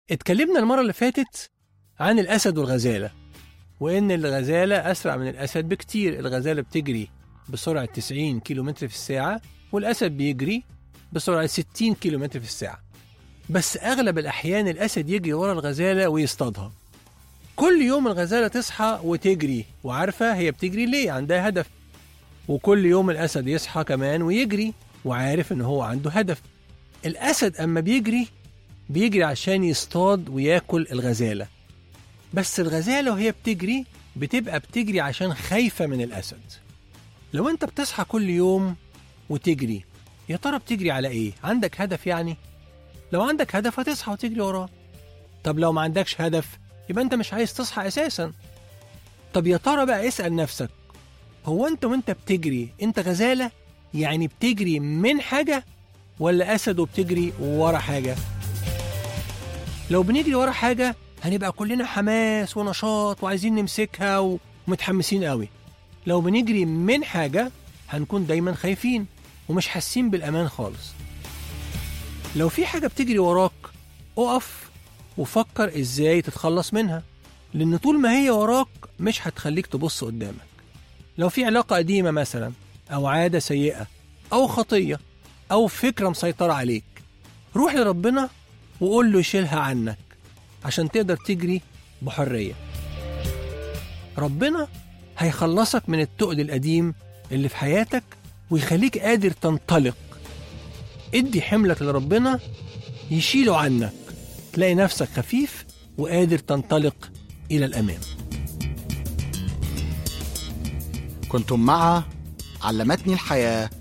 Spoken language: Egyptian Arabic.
اتكلمنا المرة اللي فاتت عن الأسد والغزالة وإن الغزالة أسرع من الأسد بكتير الغزالة بتجري بسرعة 90 كيلومتر في الساعة والأسد بيجري بسرعة 60 كيلومتر في الساعة بس أغلب الأحيان الأسد يجري ورا الغزالة ويصطادها كل يوم الغزالة تصحى وتجري وعارفة هي بتجري ليه عندها هدف وكل يوم الأسد يصحى كمان ويجري وعارف إن هو عنده هدف الأسد أما بيجري بيجري عشان يصطاد وياكل الغزالة بس الغزالة وهي بتجري بتبقى بتجري عشان خايفة من الأسد لو أنت بتصحى كل يوم وتجري يا ترى بتجري على إيه؟ عندك هدف يعني؟ لو عندك هدف هتصحى وتجري وراه طب لو ما عندكش هدف يبقى أنت مش عايز تصحى أساسا طب يا ترى بقى اسأل نفسك هو أنت وأنت بتجري أنت غزالة يعني بتجري من حاجة ولا أسد وبتجري ورا حاجة؟ لو بنجري ورا حاجة هنبقى كلنا حماس ونشاط وعايزين نمسكها ومتحمسين قوي لو بنجري من حاجة هنكون دايما خايفين ومش حاسين بالأمان خالص لو في حاجة بتجري وراك اقف وفكر ازاي تتخلص منها لأن طول ما هي وراك مش هتخليك تبص قدامك لو في علاقة قديمة مثلا أو عادة سيئة أو خطية أو فكرة مسيطرة عليك روح لربنا وقول له يشيلها عنك عشان تقدر تجري بحرية ربنا هيخلصك من التقل القديم اللي في حياتك ويخليك قادر تنطلق ادي حملك لربنا يشيله عنك تلاقي نفسك خفيف وقادر تنطلق إلى الأمام كنتم مع علمتني الحياة